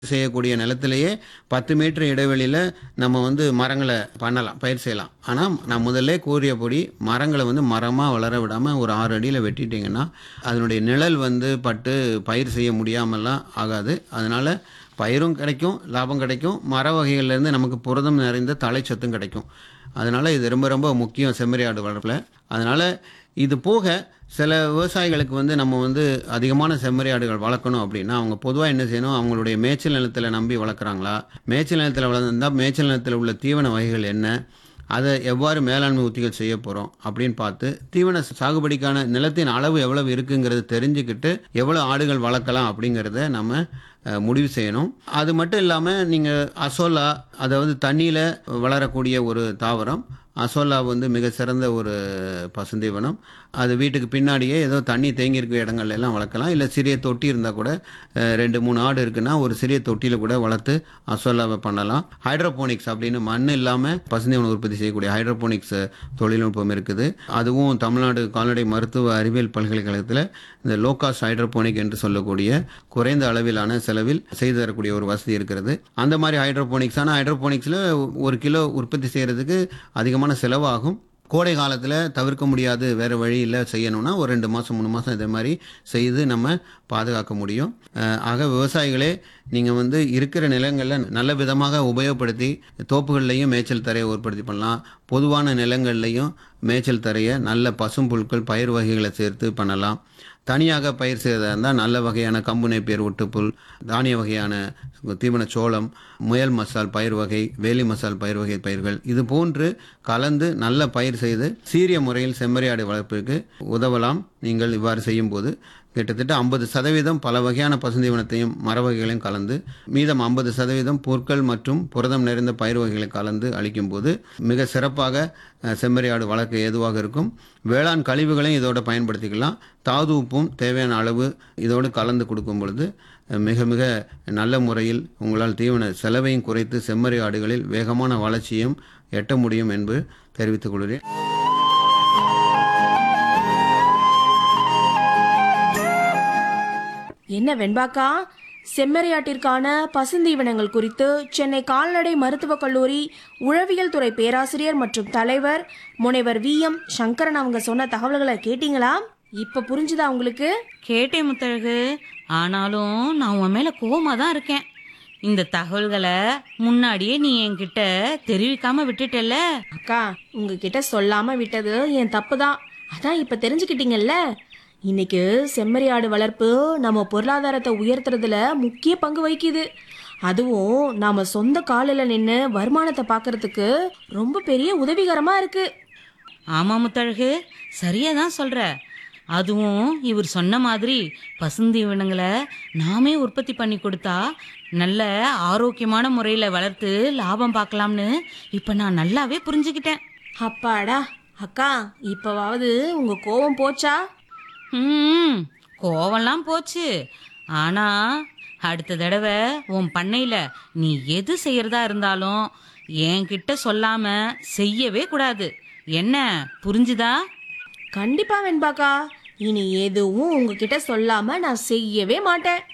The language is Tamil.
செய்யக்கூடிய நிலத்திலேயே பத்து மீட்டர் இடைவெளியில் நம்ம வந்து மரங்களை பண்ணலாம் பயிர் செய்யலாம் ஆனால் நான் முதல்ல கூறியபடி மரங்களை வந்து மரமாக வளர விடாமல் ஒரு ஆறு அடியில் வெட்டிட்டிங்கன்னா அதனுடைய நிழல் வந்து பட்டு பயிர் செய்ய முடியாமலாம் ஆகாது அதனால் பயிரும் கிடைக்கும் லாபம் கிடைக்கும் மர வகைகள்லேருந்து நமக்கு புரதம் நிறைந்த தழைச்சத்தும் கிடைக்கும் அதனால் இது ரொம்ப ரொம்ப முக்கியம் செம்மறி ஆடு வளர்ப்பில் அதனால் இது போக சில விவசாயிகளுக்கு வந்து நம்ம வந்து அதிகமான செம்மறி ஆடுகள் வளர்க்கணும் அப்படின்னா அவங்க பொதுவாக என்ன செய்யணும் அவங்களுடைய மேய்ச்சல் நிலத்தில் நம்பி வளர்க்குறாங்களா மேய்ச்சல் நிலத்தில் வளர்ந்துருந்தால் மேய்ச்சல் நிலத்தில் உள்ள தீவன வகைகள் என்ன அதை எவ்வாறு மேலாண்மை உத்திகள் செய்ய போகிறோம் அப்படின்னு பார்த்து தீவன சாகுபடிக்கான நிலத்தின் அளவு எவ்வளவு இருக்குங்கிறது தெரிஞ்சுக்கிட்டு எவ்வளோ ஆடுகள் வளர்க்கலாம் அப்படிங்கிறத நம்ம அஹ், முடிவு செய்யணும் அது மட்டும் இல்லாமல் நீங்கள் அசோலா அதாவது தண்ணியில் வளரக்கூடிய ஒரு தாவரம் அசோலா வந்து மிக சிறந்த ஒரு பசுந்தீவனம் அது வீட்டுக்கு பின்னாடியே ஏதோ தண்ணி தேங்கி இருக்க இடங்கள்ல எல்லாம் வளர்க்கலாம் இல்லை சிறிய தொட்டி இருந்தால் கூட அஹ், ரெண்டு மூணு ஆடு இருக்குன்னா ஒரு சிறிய தொட்டியில் கூட வளர்த்து அசோலாவை பண்ணலாம் ஹைட்ரோபோனிக்ஸ் அப்படின்னு மண் இல்லாமல் பசுந்தீவனம் உற்பத்தி செய்யக்கூடிய ஹைட்ரோபோனிக்ஸ் தொழில்நுட்பம் இருக்குது அதுவும் தமிழ்நாடு கால்நடை மருத்துவ அறிவியல் பல்கலைக்கழகத்தில் இந்த லோகாஸ் ஹைட்ரோபோனிக் என்று சொல்லக்கூடிய குறைந்த அளவிலான செலவில் செய்து தரக்கூடிய ஒரு வசதி இருக்கிறது அந்த மாதிரி ஹைட்ரோபோனிக்ஸ் ஆனால் ஹைட்ரோபோனிக்ஸில் ஒரு கிலோ உற்பத்தி செய்கிறதுக்கு அதிகமான செலவாகும் கோடை காலத்தில் தவிர்க்க முடியாது வேறு வழி இல்லை செய்யணும்னா ஒரு ரெண்டு மாதம் மூணு மாதம் இதே மாதிரி செய்து நம்ம பாதுகாக்க முடியும் அஹ் ஆக விவசாயிகளே நீங்கள் வந்து இருக்கிற நிலங்களில் நல்ல விதமாக உபயோகப்படுத்தி தோப்புகள்லையும் மேய்ச்சல் தரையை உற்பத்தி பண்ணலாம் பொதுவான நிலங்கள்லையும் மேய்ச்சல் தரையை நல்ல பசும்புல்கள் பயிர் வகைகளை சேர்த்து பண்ணலாம் தனியாக பயிர் செய்வதாக இருந்தால் நல்ல வகையான கம்பு நேப்பியர் ஒட்டுப்புல் தானிய வகையான தீவன சோளம் முயல் மசால் பயிர் வகை வேலி மசால் பயிர் வகை பயிர்கள் இது போன்று கலந்து நல்ல பயிர் செய்து சீரிய முறையில் செம்மறியாடு வளர்ப்பிற்கு உதவலாம் நீங்கள் இவ்வாறு செய்யும்போது கிட்டத்தட்ட ஐம்பது சதவீதம் பல வகையான பசுந்தீவனத்தையும் மர வகைகளையும் கலந்து மீதம் ஐம்பது சதவீதம் பொருட்கள் மற்றும் புரதம் நிறைந்த பயிர் வகைகளை கலந்து அளிக்கும்போது மிக சிறப்பாக அஹ், செம்மறியாடு வளர்க்க ஏதுவாக இருக்கும் வேளாண் கழிவுகளையும் இதோட பயன்படுத்திக்கலாம் தாது உப்பும் தேவையான அளவு இதோடு கலந்து கொடுக்கும் பொழுது அஹ், மிக மிக நல்ல முறையில் உங்களால் தீவன செலவையும் குறைத்து செம்மறி ஆடுகளில் வேகமான வளர்ச்சியும் எட்ட முடியும் என்று தெரிவித்துக் கொள்கிறேன் என்ன வெண்பாக்கா செம்மறியாட்டிற்கான பசுந்தீவனங்கள் குறித்து சென்னை கால்நடை மருத்துவக் கல்லூரி உழவியல் துறை பேராசிரியர் மற்றும் தலைவர் முனைவர் வி எம் சங்கரன் அவங்க சொன்ன தகவல்களை கேட்டீங்களா இப்ப புரிஞ்சுதா உங்களுக்கு கேட்டேன் முத்தழகு ஆனாலும் நான் உன் மேல கோவமா தான் இருக்கேன் இந்த தகவல்களை முன்னாடியே நீ என்கிட்ட தெரிவிக்காம விட்டுட்டல்ல அக்கா உங்ககிட்ட சொல்லாம விட்டது என் தப்பு தான் அதான் இப்ப தெரிஞ்சுக்கிட்டீங்கல்ல இன்னைக்கு செம்மறியாடு வளர்ப்பு நம்ம பொருளாதாரத்தை உயர்த்துறதுல முக்கிய பங்கு வகிக்குது அதுவும் நாம சொந்த காலில் நின்று வருமானத்தை பார்க்கறதுக்கு ரொம்ப பெரிய உதவிகரமா இருக்கு ஆமா முத்தழகு சரியா தான் சொல்ற அதுவும் இவர் சொன்ன மாதிரி பசுந்தீவனங்களை நாமே உற்பத்தி பண்ணி கொடுத்தா நல்ல ஆரோக்கியமான முறையில வளர்த்து லாபம் பார்க்கலாம்னு இப்ப நான் நல்லாவே புரிஞ்சுக்கிட்டேன் அப்பாடா அக்கா இப்பவாவது உங்க கோவம் போச்சா ம் கோவம்லாம் போச்சு ஆனா அடுத்த தடவை உன் பண்ணையில நீ எது செய்யறதா இருந்தாலும் என்கிட்ட சொல்லாம செய்யவே கூடாது என்ன புரிஞ்சுதா கண்டிப்பா வெண்பாக்கா இனி எதுவும் உங்ககிட்ட சொல்லாம நான் செய்யவே மாட்டேன்